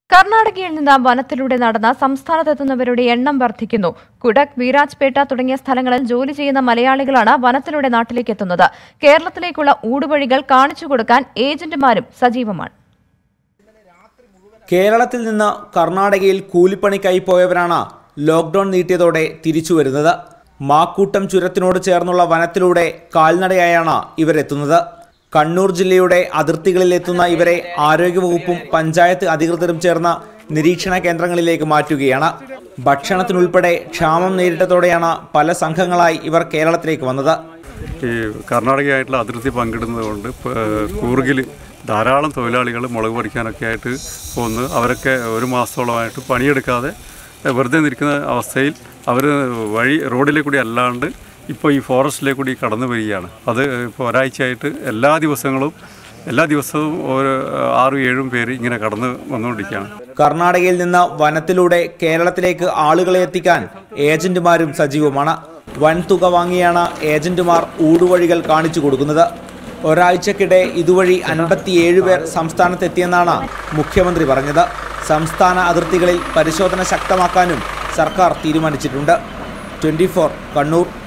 കർണാടകയിൽ നിന്ന് വനത്തിലൂടെ നടന്ന സംസ്ഥാനത്തെത്തുന്നവരുടെ എണ്ണം വർദ്ധിക്കുന്നു കുടക് വീരാജ്പേട്ട തുടങ്ങിയ സ്ഥലങ്ങളിൽ ജോലി ചെയ്യുന്ന മലയാളികളാണ് വനത്തിലൂടെ നാട്ടിലേക്ക് എത്തുന്നത് കേരളത്തിലേക്കുള്ള ഊടുവഴികൾ കാണിച്ചു കൊടുക്കാൻ ഏജന്റുമാരും സജീവമാണ് കേരളത്തിൽ നിന്ന് കർണാടകയിൽ കൂലിപ്പണിക്കായി പോയവരാണ് ലോക്ക്ഡൌൺ നീട്ടിയതോടെ തിരിച്ചു വരുന്നത് മാക്കൂട്ടം ചുരത്തിനോട് ചേർന്നുള്ള വനത്തിലൂടെ കാൽനടയായാണ് ഇവരെത്തുന്നത് കണ്ണൂർ ജില്ലയുടെ അതിർത്തികളിലെത്തുന്ന ഇവരെ ആരോഗ്യവകുപ്പും പഞ്ചായത്ത് അധികൃതരും ചേർന്ന് നിരീക്ഷണ കേന്ദ്രങ്ങളിലേക്ക് മാറ്റുകയാണ് ഭക്ഷണത്തിനുൾപ്പെടെ ക്ഷാമം നേരിട്ടതോടെയാണ് പല സംഘങ്ങളായി ഇവർ കേരളത്തിലേക്ക് വന്നത് ഈ കർണാടകയായിട്ടുള്ള അതിർത്തി പങ്കിടുന്നത് കൊണ്ട് കൂർഗിൽ ധാരാളം തൊഴിലാളികൾ മുളക് പറിക്കാനൊക്കെ ആയിട്ട് പോകുന്നു അവരൊക്കെ ഒരു മാസത്തോളമായിട്ട് പണിയെടുക്കാതെ വെറുതെ നിൽക്കുന്ന അവസ്ഥയിൽ അവർ വഴി റോഡിലെ കൂടി അല്ലാണ്ട് ഇപ്പോൾ ഈ ഫോറസ്റ്റിലെ കൂടി കടന്നു വരികയാണ് അത് ഇപ്പോൾ ഒരാഴ്ചയായിട്ട് എല്ലാ ദിവസങ്ങളും എല്ലാ ദിവസവും ഓരോ ആറും ഏഴും പേര് ഇങ്ങനെ കടന്നു വന്നുകൊണ്ടിരിക്കുകയാണ് കർണാടകയിൽ നിന്ന് വനത്തിലൂടെ കേരളത്തിലേക്ക് ആളുകളെ എത്തിക്കാൻ ഏജന്റുമാരും സജീവമാണ് വൻ തുക വാങ്ങിയാണ് ഏജന്റുമാർ ഊടുവഴികൾ കാണിച്ചു കൊടുക്കുന്നത് ഒരാഴ്ചക്കിടെ ഇതുവഴി അൻപത്തിയേഴ് പേർ സംസ്ഥാനത്തെത്തിയെന്നാണ് മുഖ്യമന്ത്രി പറഞ്ഞത് സംസ്ഥാന അതിർത്തികളിൽ പരിശോധന ശക്തമാക്കാനും സർക്കാർ തീരുമാനിച്ചിട്ടുണ്ട് ട്വന്റി കണ്ണൂർ